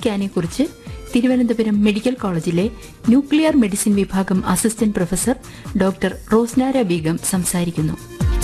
സ്കാനെ കുറിച്ച് തിരുവനന്തപുരം മെഡിക്കൽ കോളേജിലെ nuclear medicine വിഭാഗം assistant professor doctor Rosnara Beegum സംസാരിക്കുന്നു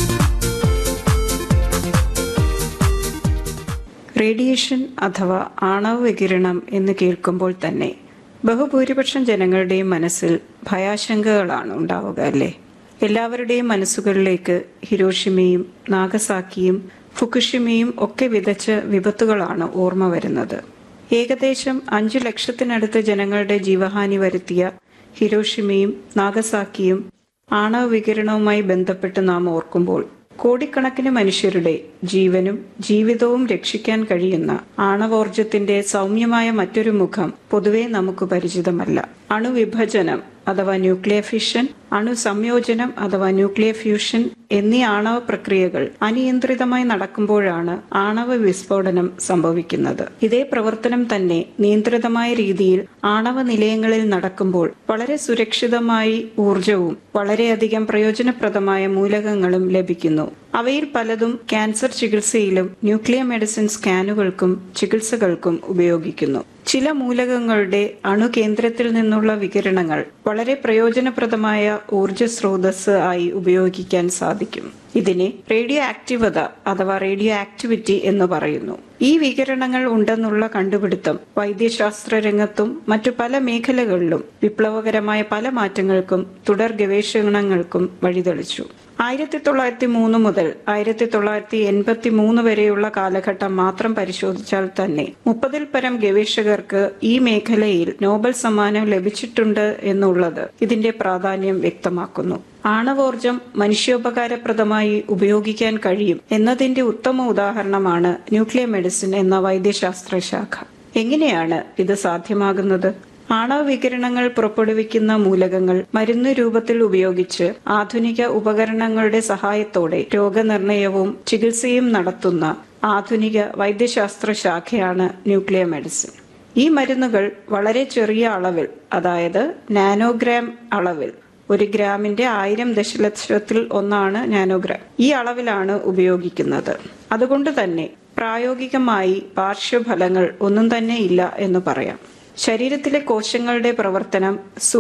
റേഡിയേഷൻ അഥവാ ആണവ വികിരണം എന്ന് കേൾക്കുമ്പോൾ തന്നെ ബഹുഭൂരിപക്ഷം ജനങ്ങളുടെയും മനസ്സിൽ ഭയാശങ്കകളാണ് ഉണ്ടാവുക അല്ലേ എല്ലാവരുടെയും മനസ്സുകളിലേക്ക് ഹിരോഷിമയും നാഗസാക്കിയും ഫുക്കുഷിമയും ഒക്കെ വിതച്ച വിപത്തുകളാണ് ഓർമ്മ വരുന്നത് ഏകദേശം അഞ്ചു ലക്ഷത്തിനടുത്ത് ജനങ്ങളുടെ ജീവഹാനി വരുത്തിയ ഹിരോഷിമയും നാഗസാക്കിയും ആണവ വികിരണവുമായി ബന്ധപ്പെട്ട് നാം ഓർക്കുമ്പോൾ കോടിക്കണക്കിന് മനുഷ്യരുടെ ജീവനും ജീവിതവും രക്ഷിക്കാൻ കഴിയുന്ന ആണവോർജത്തിന്റെ സൗമ്യമായ മറ്റൊരു മുഖം പൊതുവെ നമുക്ക് പരിചിതമല്ല അണുവിഭജനം അഥവാ ന്യൂക്ലിയർ ഫിഷൻ അണുസംയോജനം അഥവാ ന്യൂക്ലിയർ ഫ്യൂഷൻ എന്നീ ആണവ പ്രക്രിയകൾ അനിയന്ത്രിതമായി നടക്കുമ്പോഴാണ് ആണവ വിസ്ഫോടനം സംഭവിക്കുന്നത് ഇതേ പ്രവർത്തനം തന്നെ നിയന്ത്രിതമായ രീതിയിൽ ആണവ നിലയങ്ങളിൽ നടക്കുമ്പോൾ വളരെ സുരക്ഷിതമായി ഊർജവും വളരെയധികം പ്രയോജനപ്രദമായ മൂലകങ്ങളും ലഭിക്കുന്നു അവയിൽ പലതും ക്യാൻസർ ചികിത്സയിലും ന്യൂക്ലിയർ മെഡിസിൻ സ്കാനുകൾക്കും ചികിത്സകൾക്കും ഉപയോഗിക്കുന്നു ചില മൂലകങ്ങളുടെ അണുകേന്ദ്രത്തിൽ നിന്നുള്ള വികിരണങ്ങൾ വളരെ പ്രയോജനപ്രദമായ ഊർജ സ്രോതസ് ആയി ഉപയോഗിക്കാൻ സാധിക്കും ഇതിനെ റേഡിയോ ആക്റ്റീവത അഥവാ റേഡിയോ ആക്ടിവിറ്റി എന്ന് പറയുന്നു ഈ വികിരണങ്ങൾ ഉണ്ടെന്നുള്ള കണ്ടുപിടുത്തം വൈദ്യശാസ്ത്ര രംഗത്തും മറ്റു പല മേഖലകളിലും വിപ്ലവകരമായ പല മാറ്റങ്ങൾക്കും തുടർ ഗവേഷണങ്ങൾക്കും വഴിതെളിച്ചു ആയിരത്തി തൊള്ളായിരത്തി മൂന്ന് മുതൽ ആയിരത്തി തൊള്ളായിരത്തി എൺപത്തി മൂന്ന് വരെയുള്ള കാലഘട്ടം മാത്രം പരിശോധിച്ചാൽ തന്നെ മുപ്പതിൽ പരം ഗവേഷകർക്ക് ഈ മേഖലയിൽ നോബൽ സമ്മാനം ലഭിച്ചിട്ടുണ്ട് എന്നുള്ളത് ഇതിന്റെ പ്രാധാന്യം വ്യക്തമാക്കുന്നു ആണവോർജം മനുഷ്യോപകാരപ്രദമായി ഉപയോഗിക്കാൻ കഴിയും എന്നതിന്റെ ഉത്തമ ഉദാഹരണമാണ് ന്യൂക്ലിയർ മെഡിസിൻ എന്ന വൈദ്യശാസ്ത്ര ശാഖ എങ്ങനെയാണ് ഇത് സാധ്യമാകുന്നത് ആണവ വികിരണങ്ങൾ പുറപ്പെടുവിക്കുന്ന മൂലകങ്ങൾ മരുന്ന് രൂപത്തിൽ ഉപയോഗിച്ച് ആധുനിക ഉപകരണങ്ങളുടെ സഹായത്തോടെ രോഗനിർണയവും ചികിത്സയും നടത്തുന്ന ആധുനിക വൈദ്യശാസ്ത്ര ശാഖയാണ് ന്യൂക്ലിയർ മെഡിസിൻ ഈ മരുന്നുകൾ വളരെ ചെറിയ അളവിൽ അതായത് നാനോഗ്രാം അളവിൽ ഒരു ഗ്രാമിന്റെ ആയിരം ദശലക്ഷത്തിൽ ഒന്നാണ് നാനോഗ്രാം ഈ അളവിലാണ് ഉപയോഗിക്കുന്നത് അതുകൊണ്ട് തന്നെ പ്രായോഗികമായി പാർശ്വഫലങ്ങൾ ഒന്നും തന്നെ ഇല്ല എന്ന് പറയാം ശരീരത്തിലെ കോശങ്ങളുടെ പ്രവർത്തനം